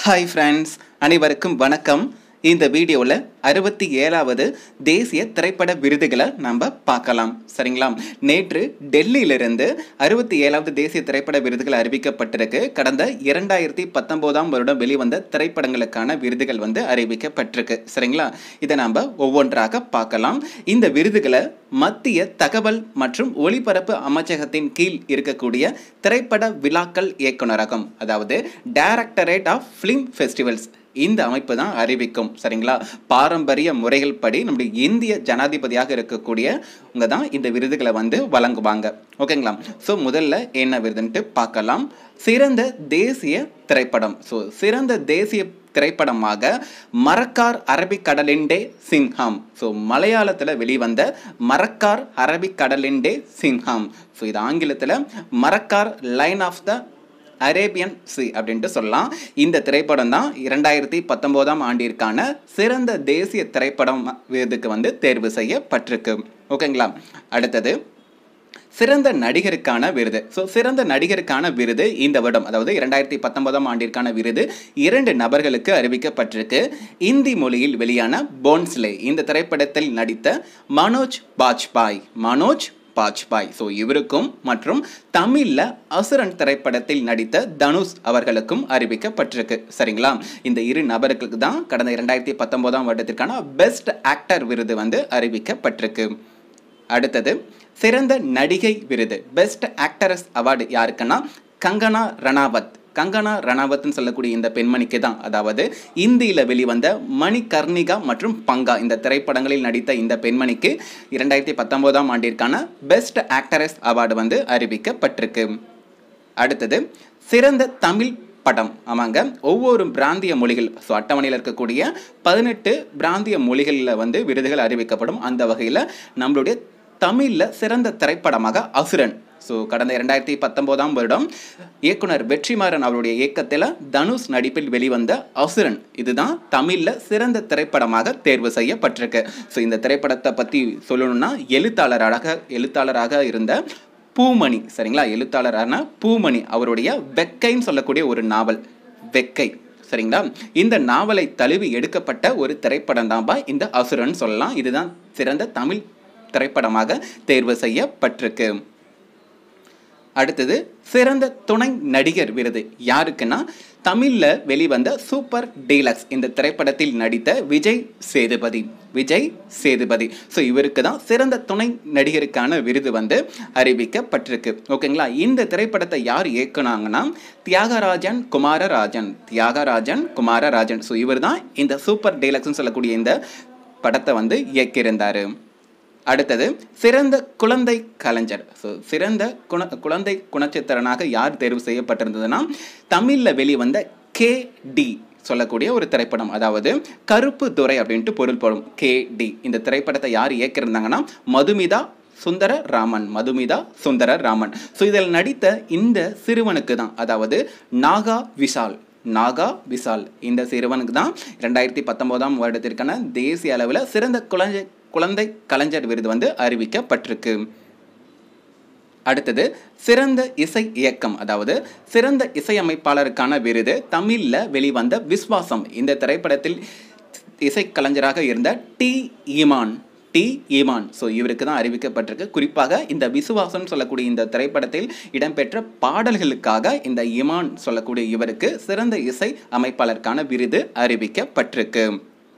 hi friends அனைவருக்கும் வணக்கம் இந்த வீடியோவில் அறுபத்தி ஏழாவது தேசிய திரைப்பட விருதுகளை நம்ம பார்க்கலாம் சரிங்களா நேற்று டெல்லியிலிருந்து அறுபத்தி ஏழாவது தேசிய திரைப்பட விருதுகள் அறிவிக்கப்பட்டிருக்கு கடந்த இரண்டாயிரத்தி பத்தொம்போதாம் வருடம் வெளிவந்த திரைப்படங்களுக்கான விருதுகள் வந்து அறிவிக்கப்பட்டிருக்கு சரிங்களா இதை நாம் ஒவ்வொன்றாக பார்க்கலாம் இந்த விருதுகளை மத்திய தகவல் மற்றும் ஒளிபரப்பு அமைச்சகத்தின் கீழ் இருக்கக்கூடிய திரைப்பட விழாக்கள் இயக்குனரகம் அதாவது டைரக்டரேட் ஆஃப் ஃபிலிம் ஃபெஸ்டிவல்ஸ் இந்த அமைப்பு தான் அறிவிக்கும் சரிங்களா பாரம்பரிய முறைகள் படி நம்முடைய இந்திய ஜனாதிபதியாக இருக்கக்கூடிய உங்க தான் இந்த விருதுகளை வந்து வழங்குவாங்க ஓகேங்களா ஸோ முதல்ல என்ன விருதுன்ட்டு பார்க்கலாம் சிறந்த தேசிய திரைப்படம் ஸோ சிறந்த தேசிய திரைப்படமாக மரக்கார் அரபிக்கடலிண்டே சிங்ஹாம் ஸோ மலையாளத்தில் வெளிவந்த மரக்கார் அரபிக்கடலிண்டே சிங்ஹாம் ஸோ இது ஆங்கிலத்தில் Marakkar lion of the Arabian sea அப்படின்ட்டு சொல்லலாம் இந்த திரைப்படம் தான் இரண்டாயிரத்தி பத்தொம்போதாம் ஆண்டிற்கான சிறந்த தேசிய திரைப்படம் விருதுக்கு வந்து தேர்வு செய்யப்பட்டிருக்கு ஓகேங்களா அடுத்தது சிறந்த நடிகருக்கான விருது ஸோ சிறந்த நடிகருக்கான விருது இந்த வருடம் அதாவது இரண்டாயிரத்தி பத்தொன்பதாம் ஆண்டிற்கான விருது இரண்டு நபர்களுக்கு அறிவிக்கப்பட்டிருக்கு இந்தி மொழியில் வெளியான போன்ஸ்லே இந்த திரைப்படத்தில் நடித்த மனோஜ் பாஜ்பாய் மனோஜ் பாஜ்பாய் ஸோ இவருக்கும் மற்றும் தமிழில் அசுரன் திரைப்படத்தில் நடித்த தனுஷ் அவர்களுக்கும் அறிவிக்கப்பட்டிருக்கு சரிங்களா இந்த இரு நபர்களுக்கு தான் கடந்த இரண்டாயிரத்தி பத்தொம்போதாம் வருடத்திற்கான பெஸ்ட் ஆக்டர் விருது வந்து அறிவிக்கப்பட்டிருக்கு அடுத்தது சிறந்த நடிகை விருது பெஸ்ட் ஆக்டரஸ் அவார்டு யாருக்குன்னா கங்கனா ரணாவத் கங்கனா ரணாவத்னு சொல்லக்கூடிய இந்த பெண்மணிக்கு தான் அதாவது இந்தியில் வெளிவந்த மணிகர்ணிகா மற்றும் பங்கா இந்த திரைப்படங்களில் நடித்த இந்த பெண்மணிக்கு இரண்டாயிரத்தி பத்தொம்போதாம் ஆண்டிற்கான பெஸ்ட் ஆக்டரஸ் அவார்டு வந்து அறிவிக்கப்பட்டிருக்கு அடுத்தது சிறந்த தமிழ் படம் ஆமாங்க ஒவ்வொரு பிராந்திய மொழிகள் ஸோ அட்டவணையில் இருக்கக்கூடிய பதினெட்டு பிராந்திய மொழிகளில் வந்து விருதுகள் அறிவிக்கப்படும் அந்த வகையில் நம்மளுடைய தமிழில் சிறந்த திரைப்படமாக அசுரன் ஸோ கடந்த இரண்டாயிரத்தி பத்தொம்போதாம் வருடம் இயக்குனர் வெற்றிமாறன் அவருடைய இயக்கத்தில் தனுஷ் நடிப்பில் வெளிவந்த அசுரன் இதுதான் தமிழில் சிறந்த திரைப்படமாக தேர்வு செய்யப்பட்டிருக்கு ஸோ இந்த திரைப்படத்தை பற்றி சொல்லணும்னா எழுத்தாளராக எழுத்தாளராக இருந்த பூமணி சரிங்களா எழுத்தாளரான பூமணி அவருடைய வெக்கைன்னு சொல்லக்கூடிய ஒரு நாவல் வெக்கை சரிங்களா இந்த நாவலை தழுவி எடுக்கப்பட்ட ஒரு திரைப்படம் தான்பா இந்த அசுரன் சொல்லலாம் இதுதான் சிறந்த தமிழ் திரைப்படமாக தேர்வு செய்யப்பட்டிருக்கு அடுத்தது சிறந்த துணை நடிகர் விருது யாருக்குன்னா தமிழில் வெளிவந்த சூப்பர் டீலக்ஸ் இந்த திரைப்படத்தில் நடித்த விஜய் சேதுபதி விஜய் சேதுபதி ஸோ இவருக்கு தான் சிறந்த துணை நடிகருக்கான விருது வந்து அறிவிக்கப்பட்டிருக்கு ஓகேங்களா இந்த திரைப்படத்தை யார் இயக்குனாங்கன்னா தியாகராஜன் குமாரராஜன் தியாகராஜன் குமாரராஜன் ஸோ இவர் தான் இந்த சூப்பர் டீலக்ஸ்னு சொல்லக்கூடிய இந்த படத்தை வந்து இயக்கியிருந்தார் அடுத்தது சிறந்த குழந்தை கலைஞர் ஸோ சிறந்த குண குழந்தை குணச்சித்திரனாக யார் தேர்வு செய்யப்பட்டிருந்ததுன்னா தமிழில் வெளிவந்த கே டி சொல்லக்கூடிய ஒரு திரைப்படம் அதாவது கருப்பு துறை அப்படின்ட்டு பொருள்படும் கே டி இந்த திரைப்படத்தை யார் இயக்கியிருந்தாங்கன்னா மதுமிதா சுந்தர ராமன் மதுமிதா சுந்தர ராமன் ஸோ இதில் நடித்த இந்த சிறுவனுக்கு தான் அதாவது நாகா விஷால் நாகா விசால் இந்த சிறுவனுக்கு தான் ரெண்டாயிரத்தி பத்தொம்போதாம் வருடத்திற்கான தேசிய அளவில் சிறந்த குழந்தை குழந்தை கலைஞர் விருது வந்து அறிவிக்கப்பட்டிருக்கு அடுத்தது சிறந்த இசை இயக்கம் அதாவது சிறந்த இசையமைப்பாளருக்கான விருது தமிழில் வெளிவந்த விஸ்வாசம் இந்த திரைப்படத்தில் இசைக்கலைஞராக இருந்த டி ஈமான் டி ஈமான் ஸோ இவருக்கு தான் அறிவிக்கப்பட்டிருக்கு குறிப்பாக இந்த விசுவாசம் சொல்லக்கூடிய இந்த திரைப்படத்தில் இடம்பெற்ற பாடல்களுக்காக இந்த இமான் சொல்லக்கூடிய இவருக்கு சிறந்த இசை அமைப்பாளருக்கான விருது அறிவிக்கப்பட்டிருக்கு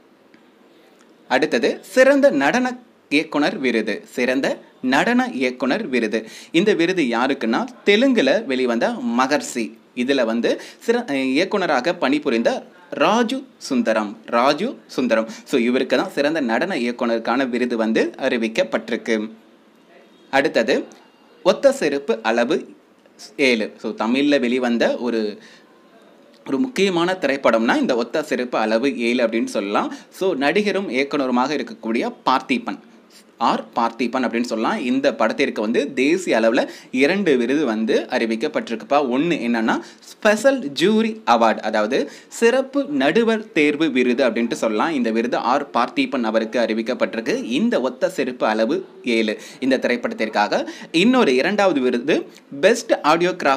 அடுத்தது சிறந்த நடன இயக்குனர் விருது சிறந்த நடன இயக்குனர் விருது இந்த விருது யாருக்குன்னா தெலுங்குல வெளிவந்த மகர்ஷி இதில் வந்து சிற இயக்குனராக பணிபுரிந்த ராஜு சுந்தரம் ராஜு சுந்தரம் ஸோ இவருக்கு தான் சிறந்த நடன இயக்குனருக்கான விருது வந்து அறிவிக்கப்பட்டிருக்கு அடுத்தது ஒத்த செருப்பு அளவு ஏழு ஸோ தமிழில் வெளிவந்த ஒரு ஒரு முக்கியமான திரைப்படம்னா இந்த ஒத்த சிறப்பு அளவு ஏழு அப்படின்னு சொல்லலாம் ஸோ நடிகரும் இயக்குனருமாக இருக்கக்கூடிய பார்த்திபன் ஆர் பார்த்திபன் அப்படின்னு சொல்லலாம் இந்த படத்திற்கு வந்து தேசிய அளவில் இரண்டு விருது வந்து அறிவிக்கப்பட்டிருக்குப்பா ஒன்று என்னன்னா ஸ்பெஷல் ஜூரி அவார்டு அதாவது சிறப்பு நடுவர் தேர்வு விருது அப்படின்ட்டு சொல்லலாம் இந்த விருது ஆர் பார்த்திபன் அவருக்கு அறிவிக்கப்பட்டிருக்கு இந்த ஒத்த செருப்பு அளவு ஏழு இந்த திரைப்படத்திற்காக இன்னொரு இரண்டாவது விருது பெஸ்ட் ஆடியோகிராஃபி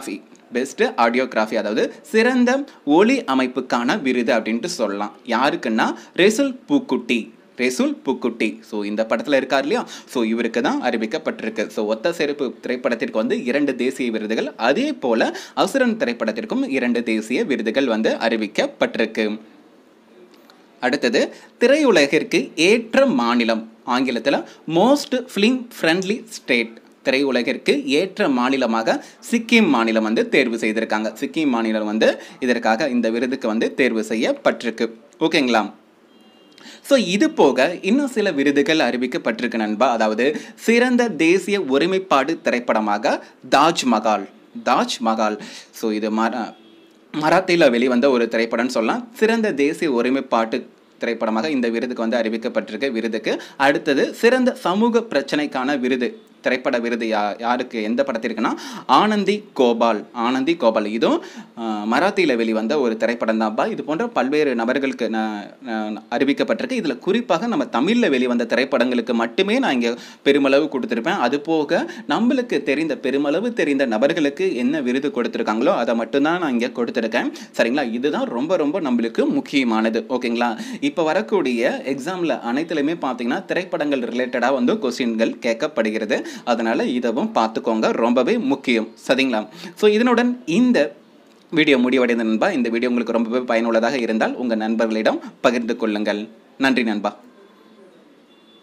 பெஸ்ட் ஆடியோகிராஃபி அதாவது சிறந்த ஒளி அமைப்புக்கான விருது அப்படின்ட்டு சொல்லலாம் யாருக்குன்னா ரெசுல் பூக்குட்டி ரெசுல் புக்குட்டி ஸோ இந்த படத்தில் இருக்கார் இல்லையா ஸோ இவருக்கு தான் அறிவிக்கப்பட்டிருக்கு ஸோ ஒத்த செருப்பு திரைப்படத்திற்கு வந்து இரண்டு தேசிய விருதுகள் அதே போல் அசுரன் திரைப்படத்திற்கும் இரண்டு தேசிய விருதுகள் வந்து அறிவிக்கப்பட்டிருக்கு அடுத்தது திரையுலகிற்கு ஏற்ற மாநிலம் ஆங்கிலத்தில் மோஸ்ட் ஃபிலிம் ஃப்ரெண்ட்லி ஸ்டேட் திரையுலகிற்கு ஏற்ற மாநிலமாக சிக்கிம் மாநிலம் வந்து தேர்வு செய்திருக்காங்க சிக்கிம் மாநிலம் வந்து இதற்காக இந்த விருதுக்கு வந்து தேர்வு செய்யப்பட்டிருக்கு ஓகேங்களா ஸோ இது போக இன்னும் சில விருதுகள் அறிவிக்கப்பட்டிருக்கு நண்பா அதாவது சிறந்த தேசிய ஒருமைப்பாடு திரைப்படமாக தாஜ்மஹால் தாஜ்மஹால் ஸோ இது மர மராத்தியில் வெளிவந்த ஒரு திரைப்படம்னு சொல்லலாம் சிறந்த தேசிய ஒருமைப்பாட்டு திரைப்படமாக இந்த விருதுக்கு வந்து அறிவிக்கப்பட்டிருக்கு விருதுக்கு அடுத்தது சிறந்த சமூக பிரச்சனைக்கான விருது திரைப்பட விருது யா யாருக்கு எந்த படத்திற்குன்னா ஆனந்தி கோபால் ஆனந்தி கோபால் இதுவும் மராத்தியில் வெளிவந்த ஒரு திரைப்படம் தான்ப்பா இது போன்ற பல்வேறு நபர்களுக்கு நான் அறிவிக்கப்பட்டிருக்கு இதில் குறிப்பாக நம்ம தமிழில் வெளிவந்த திரைப்படங்களுக்கு மட்டுமே நான் இங்கே பெருமளவு கொடுத்துருப்பேன் அது போக நம்மளுக்கு தெரிந்த பெருமளவு தெரிந்த நபர்களுக்கு என்ன விருது கொடுத்துருக்காங்களோ அதை மட்டும்தான் நான் இங்கே கொடுத்துருக்கேன் சரிங்களா இதுதான் ரொம்ப ரொம்ப நம்மளுக்கு முக்கியமானது ஓகேங்களா இப்போ வரக்கூடிய எக்ஸாமில் அனைத்துலையுமே பார்த்தீங்கன்னா திரைப்படங்கள் ரிலேட்டடாக வந்து கொஸ்டின்கள் கேட்கப்படுகிறது அதனால் இதவும் பார்த்துக்கோங்க ரொம்பவே முக்கியம் சரிங்களா ஸோ இதனுடன் இந்த வீடியோ முடிவடைந்த நண்பா இந்த வீடியோ உங்களுக்கு ரொம்பவே பயனுள்ளதாக இருந்தால் உங்கள் நண்பர்களிடம் பகிர்ந்து கொள்ளுங்கள் நன்றி நண்பா